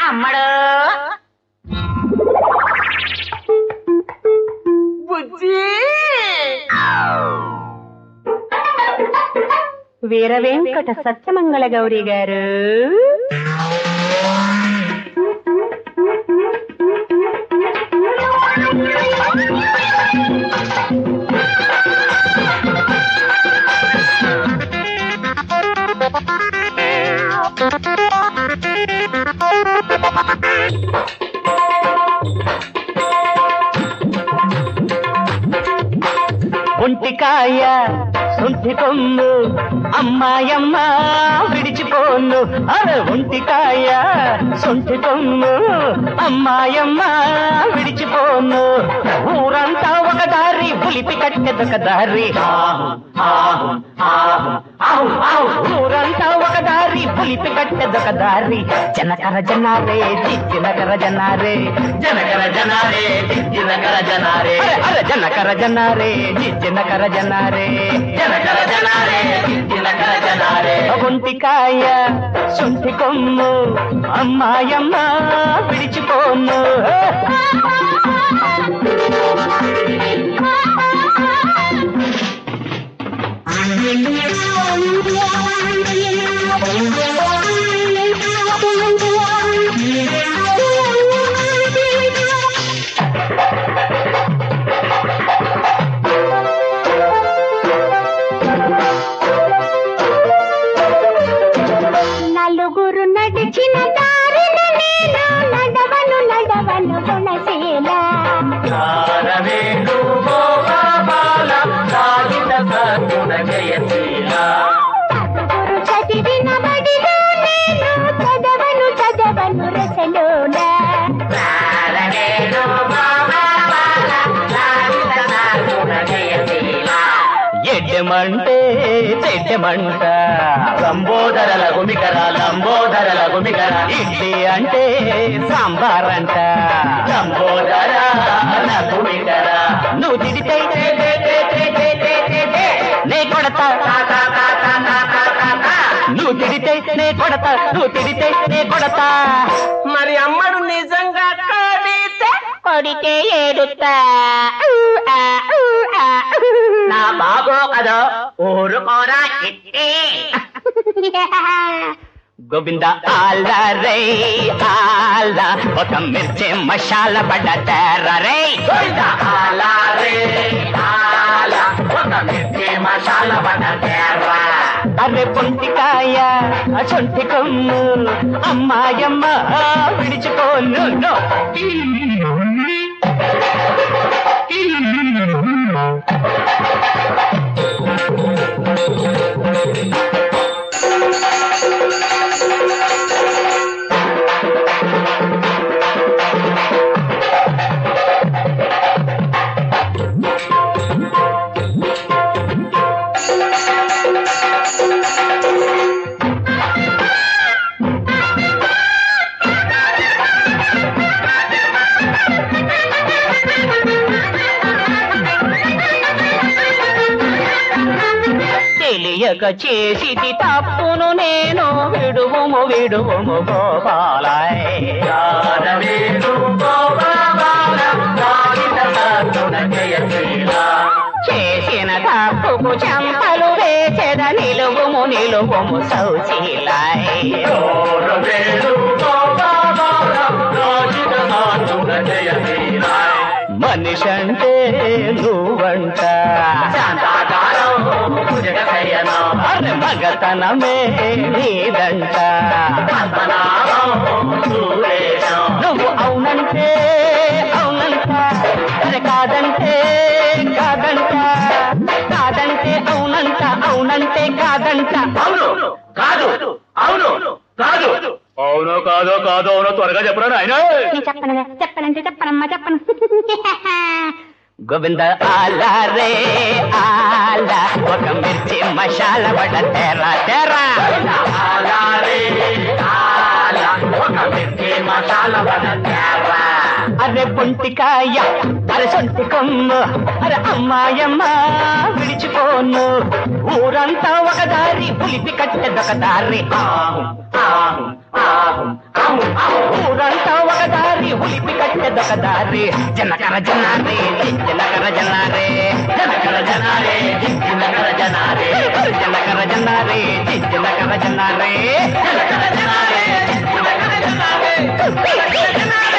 అమ్మడు బుజ్జి వీర వెంకట సత్యమంగళ గౌరి గారు ఒంటికాయ సొంటి కొమ్ము అమ్మాయమ్మ విడిచిపోను అరే ఒంటికాయ సొంటి కొమ్ము అమ్మాయమ్మ విడిచిపోను ఊరంతా ఒక దారి పులిపి కట్టెదొక దారి ఆహు, ఆహు, ఆహు, ఆహు, ఆహు. ఊరంతా ఒక దారి పులిపి కట్టెదొక దారి జనకర జనారే జినకర జనారే జనకర జనారే జినకర జనారే అరే అరే జనకర జనారే జినకర జనారే జనకర జనారే జినకర జనారే ఒంటికాయ సొంటి కొమ్ము అమ్మాయమ్మ విడిచిపోను నలుగురు నడిచిన దారిన నేను నడవను నడవను గుణశీల నారవేణు గోపాల సాగిత సద్గుణ జయశీల నలుగురు చదివిన బడిలో నేను చదవను చదవను రసలోన నారవేణు గోపాల సాగిత సద్గుణ జయశీల ఎడ్డమంటే చెడ్డమంట లంబోదరల గుమికర లంబోదరల గుమికర ఇడ్లీ అంటే సాంబార్ అంట లంబోదర గుమికర నువ్వు తిడితే నే కొడతా నువ్వు తిడితే నే కొడతా నువ్వు తిడితే నే కొడతా మరి అమ్మడు నిజంగా కడితే కొడితే ఏడుతా ఊ, ఆ, ఊ, ఆ, ఊ. నా బాబో కదా ఊరుకోరా ఇట్టే గోవింద ఆలా రే ఆలా ఒక మిర్చి మసాల పడ్డ తెర రే గోవింద ఆలా రే ఆలా ఒక మిర్చి మసాలా పడ్డ తేర్రా అరే పొంటికాయ సొంటి కొమ్ము అమ్మాయమ్మ విడిచిపోను నో. తెలియక చేసిది తప్పును నేను విడువుము విడువుము గోపాలాయ్ నారవేణు గోపాల సాగిత సద్గుణ జయశీల చేసిన తప్పుకు చంపలు వేసెద నిలువుము నిలువుము సౌశీలాయ్ నారవేణు గోపాల సాగిత సద్గుణ జయశీల మనిషంటే నువ్వంట శాంతాకారం భుజగ శయనం అరే మగతనమే నీదంట పద్మనాభం సూరేశం నువ్వు అవునంటే అవునంట అరే కాదంటే కాదంట కాదంటే అవునంట అవునంటే కాదంట అవును కాదు అవును కాదు అవును కాదో కాదో అవునో త్వరగా చెప్పరా నాయన నేను చెప్పను చెప్పనంటే చెప్పనమ్మా చెప్పను గోవింద ఆలా రే ఆలా ఒక మిర్చి మసాల పడ్డ తెరా తెరా ఆలారే ఆలా ఒక మిర్చి మసాలా వడ తేరా అరే పొంటికాయ అరే సొంటి కొమ్ము అరే అమ్మాయమ్మ విడిచిపోను ఊరంతా ఒక దారి పులిపి కట్టెదొక దారి ఆహు ఆహు ఆహు ఆహు ఆహు. ఊరంతా ఒక దారి పులిపి కట్టెదొక దారి జనకర జనారే జనకర జనారే జనకర జనారే జనకర జనారే జనకర జనారే జనకర జనారే జనకర జనారే జనకర జనారే